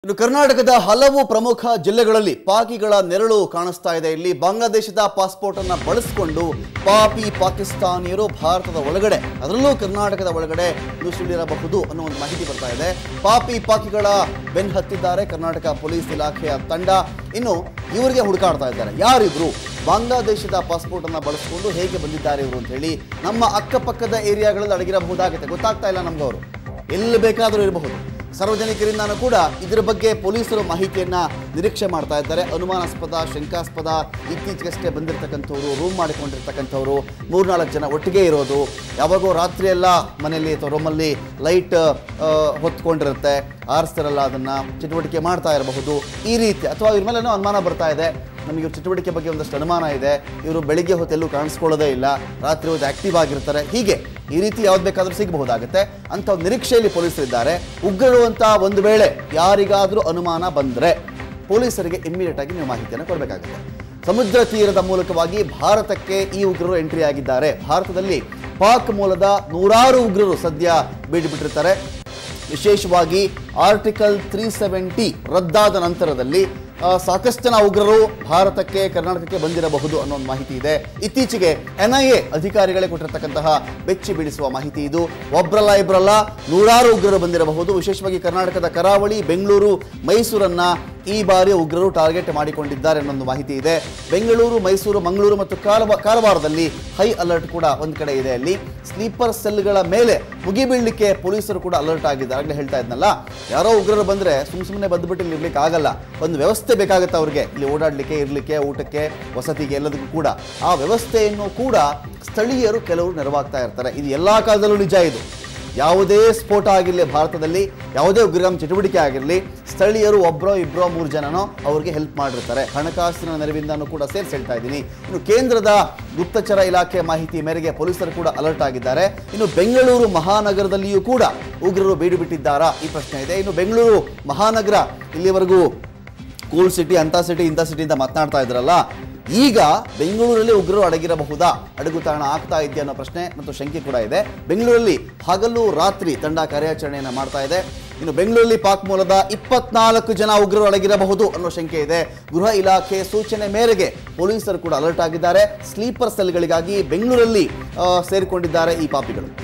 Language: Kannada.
ಇನ್ನು ಕರ್ನಾಟಕದ ಹಲವು ಪ್ರಮುಖ ಜಿಲ್ಲೆಗಳಲ್ಲಿ ಪಾಕಿಗಳ ನೆರಳು ಕಾಣಿಸ್ತಾ ಇದೆ ಇಲ್ಲಿ ಬಾಂಗ್ಲಾದೇಶದ ಪಾಸ್ಪೋರ್ಟ್ ಅನ್ನ ಬಳಸಿಕೊಂಡು ಪಾಪಿ ಪಾಕಿಸ್ತಾನಿಯರು ಭಾರತದ ಒಳಗಡೆ ಅದರಲ್ಲೂ ಕರ್ನಾಟಕದ ಒಳಗಡೆ ನುಸುಳಿರಬಹುದು ಅನ್ನೋ ಒಂದು ಮಾಹಿತಿ ಬರ್ತಾ ಇದೆ ಪಾಪಿ ಪಾಕಿಗಳ ಬೆನ್ ಹತ್ತಿದ್ದಾರೆ ಕರ್ನಾಟಕ ಪೊಲೀಸ್ ಇಲಾಖೆಯ ತಂಡ ಇನ್ನು ಇವರಿಗೆ ಹುಡುಕಾಡ್ತಾ ಇದ್ದಾರೆ ಯಾರಿದ್ರು ಬಾಂಗ್ಲಾದೇಶದ ಪಾಸ್ಪೋರ್ಟ್ ಅನ್ನ ಬಳಸಿಕೊಂಡು ಹೇಗೆ ಬಂದಿದ್ದಾರೆ ಇವರು ಅಂತ ಹೇಳಿ ನಮ್ಮ ಅಕ್ಕಪಕ್ಕದ ಏರಿಯಾಗಳಲ್ಲಿ ಅಡಗಿರಬಹುದಾಗುತ್ತೆ ಗೊತ್ತಾಗ್ತಾ ಇಲ್ಲ ನಮ್ಗೆ ಅವರು ಎಲ್ಲಿ ಬೇಕಾದರೂ ಇರಬಹುದು ಸಾರ್ವಜನಿಕರಿಂದಾನು ಕೂಡ ಇದರ ಬಗ್ಗೆ ಪೊಲೀಸರು ಮಾಹಿತಿಯನ್ನ ನಿರೀಕ್ಷೆ ಮಾಡ್ತಾ ಇದ್ದಾರೆ ಅನುಮಾನಾಸ್ಪದ ಶಂಕಾಸ್ಪದ ಇತ್ತೀಚೆಗಷ್ಟೇ ಬಂದಿರತಕ್ಕಂಥವ್ರು ರೂಮ್ ಮಾಡಿಕೊಂಡಿರ್ತಕ್ಕಂಥವ್ರು ಮೂರ್ನಾಲ್ಕು ಜನ ಒಟ್ಟಿಗೆ ಇರೋದು ಯಾವಾಗೋ ರಾತ್ರಿ ಎಲ್ಲ ಮನೆಯಲ್ಲಿ ಅಥವಾ ರೂಮಲ್ಲಿ ಲೈಟ್ ಹೊತ್ಕೊಂಡಿರುತ್ತೆ ಆರಿಸ್ತಾರಲ್ಲ ಅದನ್ನ ಚಟುವಟಿಕೆ ಮಾಡ್ತಾ ಇರಬಹುದು ಈ ರೀತಿ ಅಥವಾ ಇವ್ರ ಮೇಲೆ ಏನೋ ಅನುಮಾನ ಬರ್ತಾ ಇದೆ ನಮಗೆ ಇವ್ರ ಚಟುವಟಿಕೆ ಬಗ್ಗೆ ಒಂದಷ್ಟು ಅನುಮಾನ ಇದೆ ಇವರು ಬೆಳಿಗ್ಗೆ ಹೊತ್ತೆಲ್ಲೂ ಕಾಣಿಸ್ಕೊಳ್ಳೋದೇ ಇಲ್ಲ ರಾತ್ರಿ ಹೊತ್ತು ಆಕ್ಟಿವ್ ಆಗಿರ್ತಾರೆ ಹೀಗೆ ಈ ರೀತಿ ಯಾವ್ದು ಬೇಕಾದರೂ ಸಿಗಬಹುದಾಗುತ್ತೆ ಅಂತ ಒಂದು ನಿರೀಕ್ಷೆಯಲ್ಲಿ ಪೊಲೀಸರಿದ್ದಾರೆ ಉಗ್ರರು ಅಂತ ಒಂದು ವೇಳೆ ಯಾರಿಗಾದರೂ ಅನುಮಾನ ಬಂದರೆ ಪೊಲೀಸರಿಗೆ ಇಮ್ಮಿಡಿಯೇಟ್ ಆಗಿ ನೀವು ಮಾಹಿತಿಯನ್ನು ಕೊಡಬೇಕಾಗುತ್ತೆ ಸಮುದ್ರ ತೀರದ ಮೂಲಕವಾಗಿ ಭಾರತಕ್ಕೆ ಈ ಉಗ್ರರು ಎಂಟ್ರಿ ಆಗಿದ್ದಾರೆ ಭಾರತದಲ್ಲಿ ಪಾಕ್ ಮೂಲದ ನೂರಾರು ಉಗ್ರರು ಸದ್ಯ ಬೀಡುಬಿಟ್ಟಿರ್ತಾರೆ ವಿಶೇಷವಾಗಿ ಆರ್ಟಿಕಲ್ ತ್ರೀ ಸೆವೆಂಟಿ ರದ್ದಾದ ನಂತರದಲ್ಲಿ ಆ, ಸಾಕಷ್ಟು ಜನ ಉಗ್ರರು ಭಾರತಕ್ಕೆ ಕರ್ನಾಟಕಕ್ಕೆ ಬಂದಿರಬಹುದು ಅನ್ನೋ ಒಂದು ಮಾಹಿತಿ ಇದೆ ಇತ್ತೀಚೆಗೆ ಎನ್ ಐ ಎ ಅಧಿಕಾರಿಗಳೇ ಕೊಟ್ಟಿರ್ತಕ್ಕಂತಹ ಬೆಚ್ಚಿ ಬೀಳಿಸುವ ಮಾಹಿತಿ ಇದು ಒಬ್ರಲ್ಲ ಇಬ್ರಲ್ಲ ನೂರಾರು ಉಗ್ರರು ಬಂದಿರಬಹುದು ವಿಶೇಷವಾಗಿ ಕರ್ನಾಟಕದ ಕರಾವಳಿ ಬೆಂಗಳೂರು ಮೈಸೂರನ್ನ ಈ ಬಾರಿ ಉಗ್ರರು ಟಾರ್ಗೆಟ್ ಮಾಡಿಕೊಂಡಿದ್ದಾರೆ ಅನ್ನೋ ಒಂದು ಮಾಹಿತಿ ಇದೆ ಬೆಂಗಳೂರು ಮೈಸೂರು ಮಂಗಳೂರು ಮತ್ತು ಕಾರವ ಕಾರವಾರದಲ್ಲಿ ಹೈ ಅಲರ್ಟ್ ಕೂಡ ಒಂದು ಕಡೆ ಇದೆ ಅಲ್ಲಿ ಸ್ಲೀಪರ್ ಸೆಲ್ಗಳ ಮೇಲೆ ಮುಗಿಬೀಳಲಿಕ್ಕೆ ಪೊಲೀಸರು ಕೂಡ ಅಲರ್ಟ್ ಆಗಿದ್ದಾರೆ ಆಗಲೇ ಹೇಳ್ತಾ ಇದ್ನಲ್ಲ ಯಾರೋ ಉಗ್ರರು ಬಂದ್ರೆ ಸುಮ್ ಸುಮ್ಮನೆ ಬಂದ್ಬಿಟ್ಟು ಇಲ್ಲಿ ಇರ್ಲಿಕ್ಕೆ ಆಗಲ್ಲ ಒಂದು ವ್ಯವಸ್ಥೆ ಬೇಕಾಗುತ್ತೆ ಅವ್ರಿಗೆ ಇಲ್ಲಿ ಓಡಾಡ್ಲಿಕ್ಕೆ ಇರ್ಲಿಕ್ಕೆ ಊಟಕ್ಕೆ ವಸತಿಗೆ ಎಲ್ಲದಕ್ಕೂ ಕೂಡ ಆ ವ್ಯವಸ್ಥೆಯನ್ನು ಕೂಡ ಸ್ಥಳೀಯರು ಕೆಲವರು ನೆರವಾಗ್ತಾ ಇರ್ತಾರೆ ಇದು ಎಲ್ಲಾ ಕಾಲದಲ್ಲೂ ನಿಜ ಇದು ಯಾವುದೇ ಸ್ಫೋಟ ಆಗಿರಲಿ ಭಾರತದಲ್ಲಿ ಯಾವುದೇ ಉಗ್ರಗಾಮ ಚಟುವಟಿಕೆ ಆಗಿರಲಿ ಸ್ಥಳೀಯರು ಒಬ್ಬರೋ ಇಬ್ಬರೋ ಮೂರು ಜನನೋ ಅವ್ರಿಗೆ ಹೆಲ್ಪ್ ಮಾಡಿರ್ತಾರೆ ಹಣಕಾಸಿನ ನೆರವಿಂದನೂ ಕೂಡ ಸೇರಿಸಿ ಹೇಳ್ತಾ ಇದ್ದೀನಿ ಇನ್ನು ಕೇಂದ್ರದ ಗುಪ್ತಚರ ಇಲಾಖೆ ಮಾಹಿತಿ ಮೇರೆಗೆ ಪೊಲೀಸರು ಕೂಡ ಅಲರ್ಟ್ ಆಗಿದ್ದಾರೆ ಇನ್ನು ಬೆಂಗಳೂರು ಮಹಾನಗರದಲ್ಲಿಯೂ ಕೂಡ ಉಗ್ರರು ಬೀಡು ಬಿಟ್ಟಿದ್ದಾರಾ ಈ ಪ್ರಶ್ನೆ ಇದೆ ಇನ್ನು ಬೆಂಗಳೂರು ಮಹಾನಗರ ಇಲ್ಲಿವರೆಗೂ ಕೂಲ್ ಸಿಟಿ ಅಂತ ಸಿಟಿ ಇಂಥ ಸಿಟಿ ಅಂತ ಮಾತನಾಡ್ತಾ ಇದ್ರಲ್ಲ ಈಗ ಬೆಂಗಳೂರಲ್ಲಿ ಉಗ್ರರು ಅಡಗಿರಬಹುದಾ ಅಡಗುತಾಣ ಆಗ್ತಾ ಇದೆಯಾ ಅನ್ನೋ ಪ್ರಶ್ನೆ ಮತ್ತು ಶಂಕೆ ಕೂಡ ಇದೆ ಬೆಂಗಳೂರಲ್ಲಿ ಹಗಲು ರಾತ್ರಿ ತಂಡ ಕಾರ್ಯಾಚರಣೆಯನ್ನು ಮಾಡ್ತಾ ಇದೆ ಇನ್ನು ಬೆಂಗಳೂರಲ್ಲಿ ಪಾಕ್ ಮೂಲದ ಇಪ್ಪತ್ನಾಲ್ಕು ಜನ ಉಗ್ರರು ಅಡಗಿರಬಹುದು ಅನ್ನೋ ಶಂಕೆ ಇದೆ ಗೃಹ ಇಲಾಖೆ ಸೂಚನೆ ಮೇರೆಗೆ ಪೊಲೀಸರು ಕೂಡ ಅಲರ್ಟ್ ಆಗಿದ್ದಾರೆ ಸ್ಲೀಪರ್ ಸೆಲ್ಗಳಿಗಾಗಿ ಬೆಂಗಳೂರಲ್ಲಿ ಆ, ಸೇರಿಕೊಂಡಿದ್ದಾರೆ ಈ ಪಾಪಿಗಳು